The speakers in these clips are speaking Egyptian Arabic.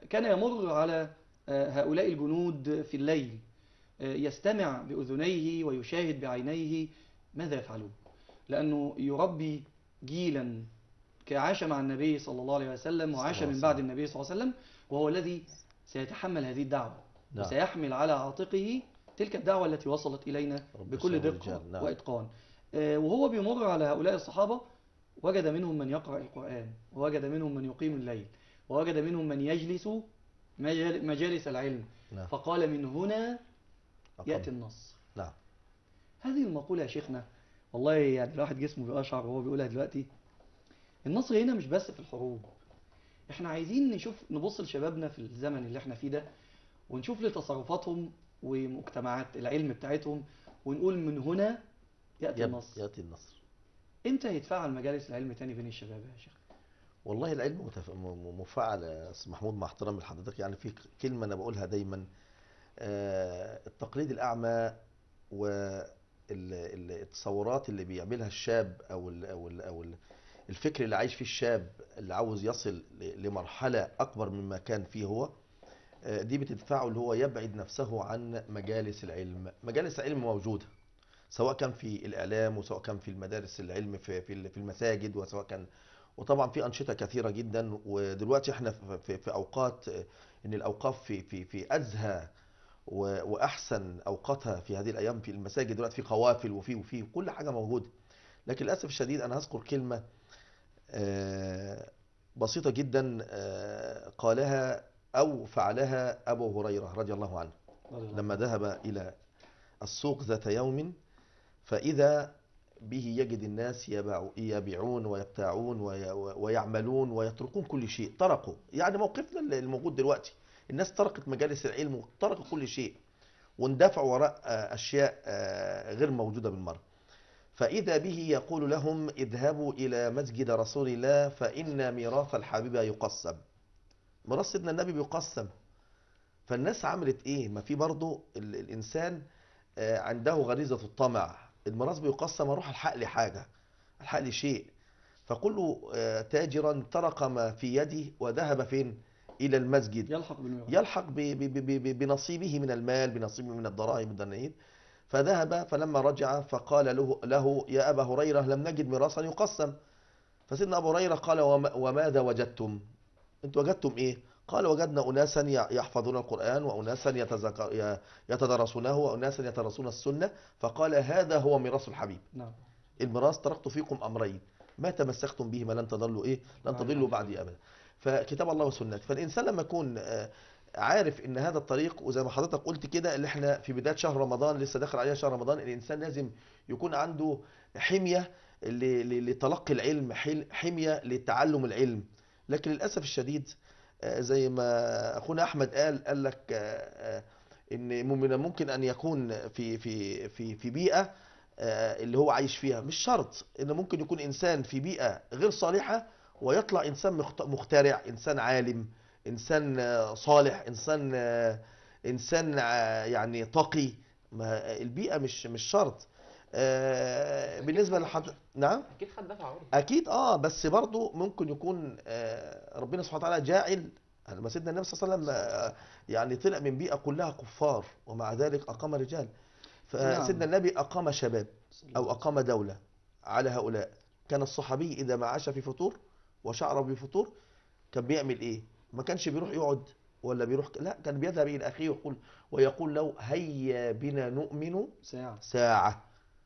كان يمر على هؤلاء الجنود في الليل يستمع بأذنيه ويشاهد بعينيه ماذا يفعلون لأنه يربي جيلا عاش مع النبي صلى الله عليه وسلم وعاش من بعد النبي صلى الله عليه وسلم وهو الذي سيتحمل هذه الدعوة نعم. وسيحمل على عاتقه تلك الدعوة التي وصلت إلينا رب بكل يسلم دقة الرجال. نعم. وإتقان آه، وهو بيمر على هؤلاء الصحابة وجد منهم من يقرأ القرآن ووجد منهم من يقيم الليل ووجد منهم من يجلس مجال- مجالس العلم نعم. فقال من هنا أقام. يأتي النصر نعم هذه المقولة يا شيخنا والله يعني الواحد جسمه بيقشعر وهو بيقولها دلوقتي النصر هنا مش بس في الحروب احنا عايزين نشوف نبص لشبابنا في الزمن اللي احنا فيه ده ونشوف لتصرفاتهم ومجتمعات العلم بتاعتهم ونقول من هنا يأتي يب- النصر يأتي النصر امتى يتفعل مجالس العلم تاني بين الشباب يا شيخ والله العلم متف... م- م- مفعل يا أستاذ محمود مع احترامي لحضرتك يعني في ك- كلمة أنا بقولها دايما آه، التقليد الأعمى والتصورات اللي بيعملها الشاب أو ال... أو ال... أو ال... الفكر اللي عايش فيه الشاب اللي عاوز يصل ل- لمرحلة أكبر مما كان فيه هو آه، دي بتدفعه اللي هو يبعد نفسه عن مجالس العلم مجالس العلم موجودة سواء كان في الإعلام وسواء كان في المدارس العلم في في في المساجد وسواء كان وطبعا في أنشطة كثيرة جدا ودلوقتي احنا في, في, في أوقات آه، إن الأوقاف في في في أزهى و- وأحسن أوقاتها في هذه الأيام في المساجد دلوقتي في قوافل وفي وفي كل حاجة موجودة لكن للأسف الشديد أنا هذكر كلمة آه، بسيطة جدا آه، قالها أو فعلها أبو هريرة رضي الله عنه رضي الله لما ذهب إلى السوق ذات يوم فإذا به يجد الناس يباع- يبيعون ويبتاعون وي- ويعملون ويتركون كل شيء تركوا يعني موقفنا اللي الموجود دلوقتي الناس تركت مجالس العلم وتركوا كل شيء واندفعوا وراء آه، أشياء آه، غير موجودة بالمرة فإذا به يقول لهم اذهبوا إلى مسجد رسول الله فإن ميراث الحبيب يقسم ميراث سيدنا النبي بيقسم فالناس عملت ايه ما في برضو ال- الانسان آه، عنده غريزة الطمع الميراث بيقسم اروح الحق لي حاجة الحق لي شيء فكل آه، تاجرا ترك ما في يده وذهب فين الى المسجد يلحق بالميراث يلحق ب- ب- ب- ب- بنصيبه من المال بنصيبه من الدراهم والدنانير فذهب فلما رجع فقال له, له يا أبا هريرة لم نجد ميراثا يقسم فسيدنا أبو هريرة قال وما- وماذا وجدتم انتوا وجدتم ايه قال وجدنا أناسا ي- يحفظون القرآن وأناسا يتذكر- ي- يتدرسونه وأناسا يتدرسون السنة فقال هذا هو ميراث الحبيب نعم الميراث تركت فيكم امرين ما تمسكتم بهما لن تضلوا ايه لن بعد تضلوا بعدي ابدا فكتاب الله وسنته فالانسان لما يكون آه، عارف ان هذا الطريق وزي ما حضرتك قلت كده اللي احنا في بدايه شهر رمضان لسه داخل عليها شهر رمضان الانسان لازم يكون عنده حميه ل- ل- لتلقي العلم حل- حميه لتعلم العلم لكن للاسف الشديد آه، زي ما اخونا احمد قال قال لك آه، آه، ان من الممكن ان يكون في في في في بيئه آه، اللي هو عايش فيها مش شرط ان ممكن يكون انسان في بيئة غير صالحة ويطلع انسان مخت- مخترع انسان عالم انسان آه، صالح انسان آه، انسان آه، يعني تقي ما البيئة مش مش شرط آه، بالنسبة لحد نعم اكيد خد دفعه برضه اكيد اه بس برضو ممكن يكون آه، ربنا سبحانه وتعالى جاعل لما سيدنا النبي صلى الله عليه وسلم آه، يعني طلع من بيئة كلها كفار ومع ذلك اقام رجال فسيدنا النبي اقام شباب أو أقام دولة على هؤلاء كان الصحابي إذا ما عاش في فطور وشعر بفطور كان بيعمل إيه؟ ما كانش بيروح يقعد ولا بيروح لا كان بيذهب إلى أخيه ويقول ويقول له هيا بنا نؤمن ساعة ساعة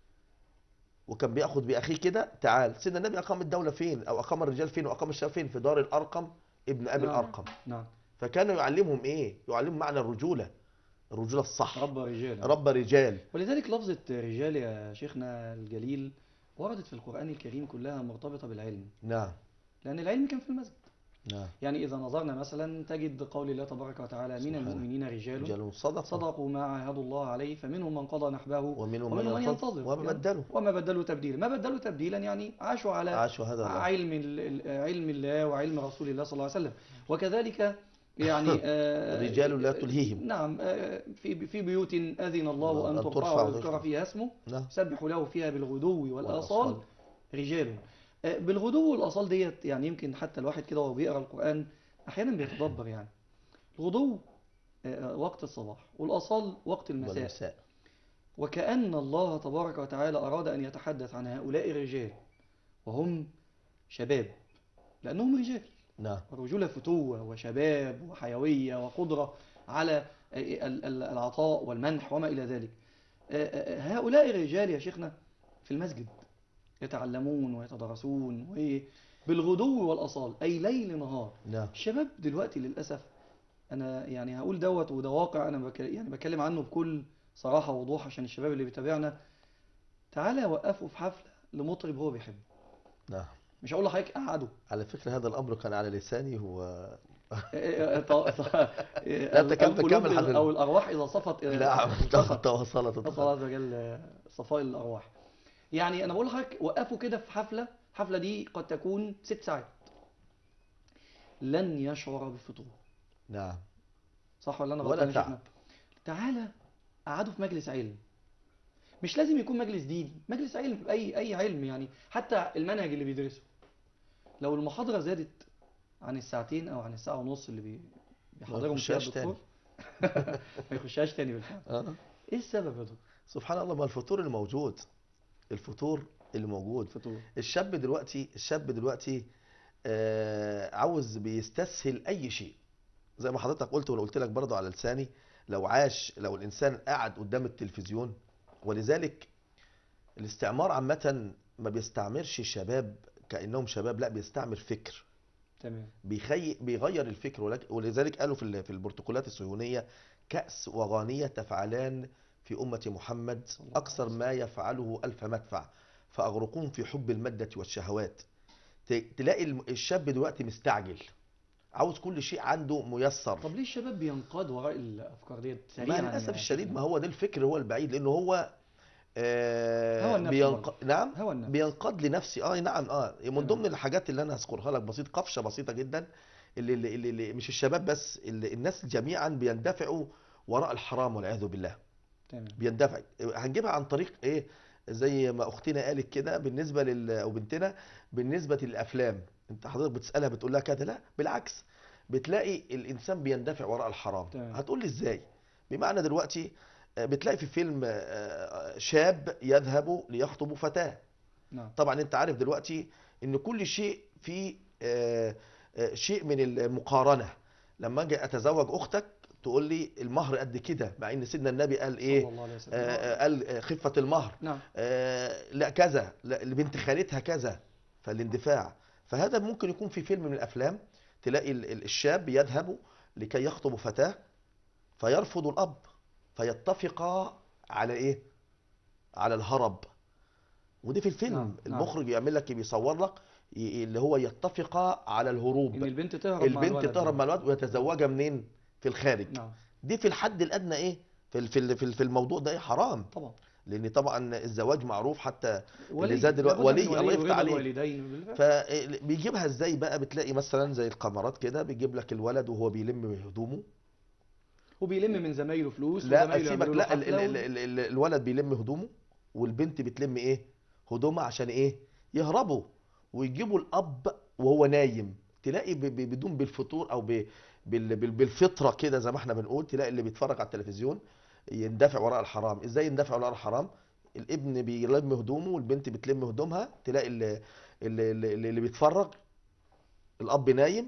وكان بياخد بأخيه كده تعال سيدنا النبي أقام الدولة فين أو أقام الرجال فين وأقام الشباب فين في دار الأرقم ابن أبي نعم. الأرقم نعم فكانوا يعلمهم إيه؟ يعلمهم معنى الرجولة الرجولة الصح رب رجالا رب رجال ولذلك لفظة رجال يا شيخنا الجليل وردت في القرآن الكريم كلها مرتبطة بالعلم نعم لأن العلم كان في المسجد نعم يعني إذا نظرنا مثلا تجد قول الله تبارك وتعالى من سبحانه. المؤمنين رجال رجال صدق صدقوا ما عاهدوا الله عليه فمنهم من قضى نحبه ومنهم ومنهم من من ينتظر ينتظر وما بدلوا وما بدلوا تبديلا ما بدلوا تبديلا يعني عاشوا على عاشوا هذا الأمر. علم ال- ال- علم الله وعلم رسول الله صلى الله عليه وسلم وكذلك يعني آه، رجال لا تلهيهم. نعم آه، في في بيوت أذن الله أن أن ترفع ترفع ويذكر وتذكر. فيها اسمه نعم سبحوا له فيها بالغدو والآصال والأصال. رجال آه، بالغدو والآصال ديت يعني يمكن حتى الواحد كده وهو بيقرأ القرآن أحيانا بيتدبر يعني الغدو آه، وقت الصباح والأصال وقت المساء والمساء وكأن الله تبارك وتعالى أراد أن يتحدث عن هؤلاء الرجال وهم شباب لأنهم رجال نعم الرجولة فتوة وشباب وحيوية وقدرة على ال- ال- العطاء والمنح وما إلى ذلك هؤلاء الرجال يا شيخنا في المسجد يتعلمون ويتدرسون بالغدو والأصال أي ليل نهار نعم الشباب دلوقتي للأسف أنا يعني هقول دوت وده واقع أنا بك يعني بتكلم عنه بكل صراحة ووضوح عشان الشباب اللي بيتابعنا تعالى وقفوا في حفلة لمطرب هو بيحبه نعم مش هقول لحضرتك قعدوا على فكرة هذا الأمر كان على لساني هو لا تكلم كامل حضرتك. او الارواح اذا صفت نعم صفت تواصلت نسال الله عز وجل صفاء الارواح يعني انا بقول لحضرتك وقفوا كده في حفله الحفله دي قد تكون ست ساعات لن يشعر بالفطور نعم صح ولا انا ولا غلطان يا تعب. شيخنا؟ تعالى قعدوا في مجلس علم مش لازم يكون مجلس ديني مجلس علم اي اي علم يعني حتى المنهج اللي بيدرسه لو المحاضره زادت عن الساعتين او عن الساعه ونص اللي بي- بيحضرهم فيها يخشهاش الدكتور ما يخشهاش تاني بالفعل آه. ايه السبب يا دكتور سبحان الله ما الفطور اللي موجود الفطور اللي موجود الفطور الشاب دلوقتي الشاب دلوقتي آه عاوز بيستسهل اي شيء زي ما حضرتك قلت وانا قلت لك برضه على لساني لو عاش لو الانسان قعد قدام التلفزيون ولذلك الاستعمار عامة ما بيستعمرش الشباب كأنهم شباب لا بيستعمر فكر تمام بيخي بيغير الفكر ولك- ولذلك قالوا في ال- في البروتوكولات الصهيونية كأس وغانية تفعلان في أمة محمد صلى الله أكثر عليه ما يفعله ألف مدفع فأغرقون في حب المادة والشهوات ت- تلاقي الم- الشاب دلوقتي مستعجل عاوز كل شيء عنده ميسر طب ليه الشباب بينقاد وراء الافكار ديت سريعا مع للأسف يعني الشديد ما هو ده الفكر هو البعيد لأنه هو آه هو النفس بينق... برضه. نعم هو النفس بينقاد لنفسي اه نعم اه من تمام. ضمن الحاجات اللي انا هذكرها لك بسيط قفشه بسيطه جدا اللي, اللي, اللي, اللي مش الشباب بس اللي الناس جميعا بيندفعوا وراء الحرام والعياذ بالله تمام بيندفع هنجيبها عن طريق ايه زي ما اختنا قالت كده بالنسبه لل او بنتنا بالنسبه للافلام انت حضرتك بتسالها بتقول لها كده لا بالعكس بتلاقي الانسان بيندفع وراء الحرام تمام. هتقول لي ازاي بمعنى دلوقتي آه، بتلاقي في فيلم آه، شاب يذهب ليخطب فتاه نعم طبعا انت عارف دلوقتي ان كل شيء فيه آه، آه، شيء من المقارنه لما اجي اتزوج اختك تقول لي المهر قد كده مع ان سيدنا النبي قال صلى ايه الله عليه وسلم آه، آه، قال آه، خفه المهر نعم آه، لا كذا لا لبنت خالتها كذا فالاندفاع فهذا ممكن يكون في فيلم من الافلام تلاقي ال- ال- الشاب يذهب لكي يخطب فتاه فيرفض الاب فيتفقا على ايه على الهرب ودي في الفيلم نعم، نعم. المخرج يعمل لك بيصور لك ي- اللي هو يتفقا على الهروب ان البنت تهرب مع البنت الولد تهرب مع الولد ويتزوجها منين في الخارج نعم دي في الحد الادنى ايه في ال- في ال- في ال- في الموضوع ده ايه حرام طبعا لان طبعا الزواج معروف حتى ولي زاد دلوقتي- لابد من ولي، الله يفتح ورضا عليك. الوالدين بالفعل. فبيجيبها ازاي بقى بتلاقي مثلا زي الكاميرات كده بيجيب لك الولد وهو بيلم هدومه وبيلم من زمايله فلوس لا وزمايله سيبك يعملوا له لا ال حفلة ال ال ال الولد بيلم هدومه والبنت بتلم ايه هدومها عشان ايه يهربوا ويجيبوا الاب وهو نايم تلاقي ب- ب- بدون بالفطور او ب- بال- بال- بالفطره كده زي ما احنا بنقول تلاقي اللي بيتفرج على التلفزيون يندفع وراء الحرام ازاي يندفع وراء الحرام الابن بيلم هدومه والبنت بتلم هدومها تلاقي اللي, اللي, اللي, اللي بيتفرج الاب نايم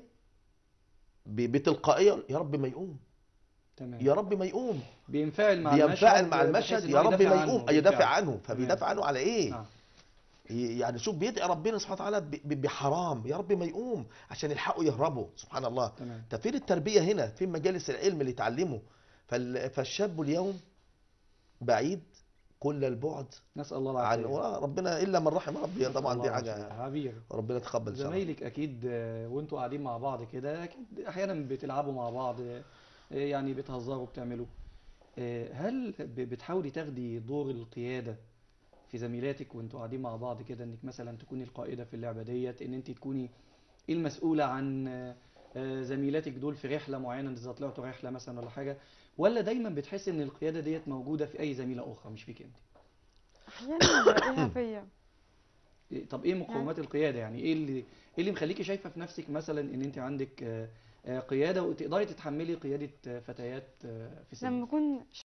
ب- بتلقائيه يا رب ما يقوم تمام يا رب ما يقوم بينفعل مع بينفعل المشهد مع بحيث المشهد إن يا هو رب يدافع ما عنه يقوم بالفعل. يدافع عنه تمام. فبيدافع عنه على ايه نعم ي- يعني شوف بيدعي ربنا سبحانه وتعالى ب- ب- بحرام يا رب ما يقوم عشان يلحقوا يهربوا سبحان الله تمام ده فين التربية هنا فين مجالس العلم اللي يتعلموا فال- فالشاب اليوم بعيد كل البعد نسأل الله عن العافية آه، ربنا الا من رحم ربي نسأل طبعا الله دي العافية. حاجة عبير ربنا يتقبل ان شاء الله زمايلك اكيد آه، وانتوا قاعدين مع بعض كده اكيد احيانا بتلعبوا مع بعض آه، يعني بتهزروا بتعملوا آه، هل ب- بتحاولي تاخدي دور القيادة في زميلاتك وانتوا قاعدين مع بعض كده انك مثلا تكوني القائدة في اللعبة ديت ان انت تكوني المسؤولة عن آه، آه، زميلاتك دول في رحلة معينة اذا طلعتوا رحلة مثلا ولا حاجة ولا دايما بتحس ان القيادة ديت موجودة في اي زميلة اخرى مش فيك انت احيانا بلاقيها فيا إيه- طب ايه مقومات القيادة يعني ايه اللي ايه اللي مخليكي شايفة في نفسك مثلا ان انت عندك آه، آه، قياده وتقدري تتحملي قياده آه، فتيات آه، في لما سنك اكون